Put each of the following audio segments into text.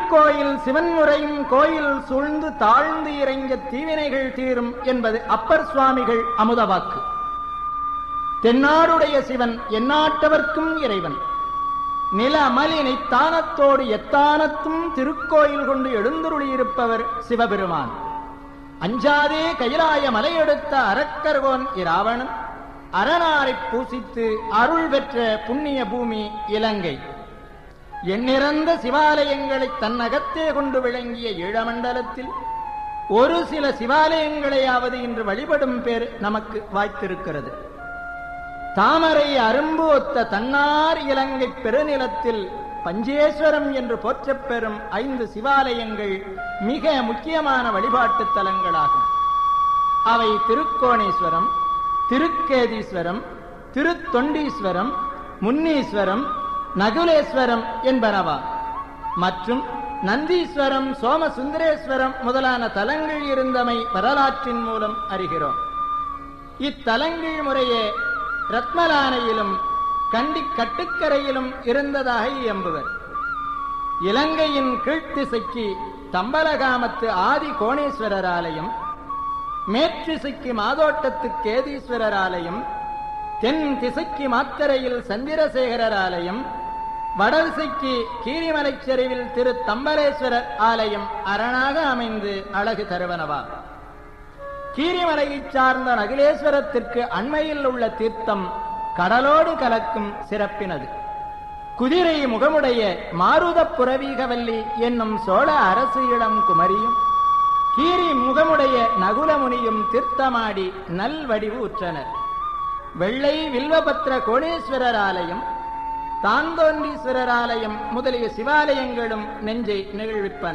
திருக்கோயில் சிவன் முறையும் கோயில் சூழ்ந்து தாழ்ந்து இறங்கிய தீவினைகள் தீரும் என்பது அப்பர் சுவாமிகள் அமுதவாக்கு தென்னாடுடைய சிவன் எந்நாட்டவர்க்கும் இறைவன் நில அமலினை தானத்தோடு எத்தானத்தும் திருக்கோயில் கொண்டு எழுந்துருளியிருப்பவர் சிவபெருமான் அஞ்சாதே கைலாய மலையெடுத்த அரக்கர்கோன் இராவணன் அரணாரைப் பூசித்து அருள் பெற்ற புண்ணிய பூமி இலங்கை எண்ணிறந்த சிவாலயங்களை தன்னகத்தே கொண்டு விளங்கிய ஈழமண்டலத்தில் ஒரு சில சிவாலயங்களையாவது இன்று வழிபடும் பேர் நமக்கு வாய்த்திருக்கிறது தாமரை அரும்பு ஒத்த தன்னார் இலங்கை பெருநிலத்தில் பஞ்சேஸ்வரம் என்று போற்றப் பெறும் ஐந்து சிவாலயங்கள் மிக முக்கியமான வழிபாட்டு தலங்களாகும் அவை திருக்கோணேஸ்வரம் திருக்கேதீஸ்வரம் திருத்தொண்டீஸ்வரம் முன்னீஸ்வரம் நகுலேஸ்வரம் என்பனவா மற்றும் நந்தீஸ்வரம் சோமசுந்தரேஸ்வரம் முதலான தலங்கள் இருந்தமை வரலாற்றின் மூலம் அறிகிறோம் இத்தலங்கள் முறையே ரத்மலானையிலும் கண்டி கட்டுக்கரையிலும் இருந்ததாக இயம்புவர் இலங்கையின் கீழ்த்திசைக்கு தம்பலகாமத்து ஆதி கோணேஸ்வரர் ஆலயம் மேற்றிசைக்கு மாதோட்டத்து கேதீஸ்வரர் ஆலயம் தென் திசைக்கு மாத்தரையில் சந்திரசேகரர் ஆலயம் வடதிசைக்கு கீரிமலைச் சரிவில் திரு தம்பலேஸ்வரர் ஆலயம் அரணாக அமைந்து அழகு தருவனவா கீரிமலையைச் சார்ந்த நகிலேஸ்வரத்திற்கு அண்மையில் உள்ள தீர்த்தம் கடலோடு கலக்கும் சிறப்பினது குதிரை முகமுடைய மாருத புரவீகவல்லி என்னும் சோழ அரசு இளம் குமரியும் கீரி முகமுடைய நகுலமுனியும் தீர்த்தமாடி நல்வடிவு உற்றனர் வெள்ளை வில்வபத்ர கோணேஸ்வரர் ஆலயம் தாந்தோன்றீஸ்வரர் ஆலயம் முதலிய சிவாலயங்களும் நெஞ்சை நிகழ்விப்பன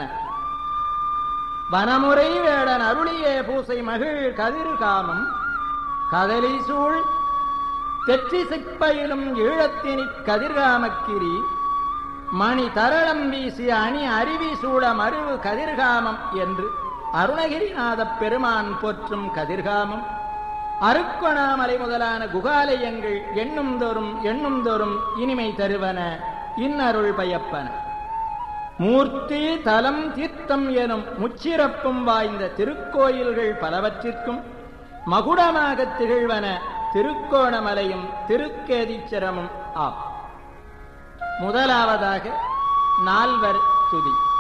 வனமுறை வேடன் அருளிய பூசை மகிழ் கதிர்காமம் கதலி சூழ் தெற்றி சிப்பயிலும் ஈழத்தினி கதிர்காமக்கிரி மணி தரளம் வீசிய அணி அருவி சூழ மருவு கதிர்காமம் என்று அருணகிரிநாதப் பெருமான் போற்றும் கதிர்காமம் அருக்கொணாமலை முதலான குகாலயங்கள் எண்ணும் தோறும் எண்ணும் தோறும் இனிமை தருவன இன்னருள் பயப்பன மூர்த்தி தலம் தீர்த்தம் எனும் முச்சிறப்பும் வாய்ந்த திருக்கோயில்கள் பலவற்றிற்கும் மகுடமாக திகழ்வன திருக்கோணமலையும் திருக்கேதீச்சரமும் ஆம் முதலாவதாக நால்வர் துதி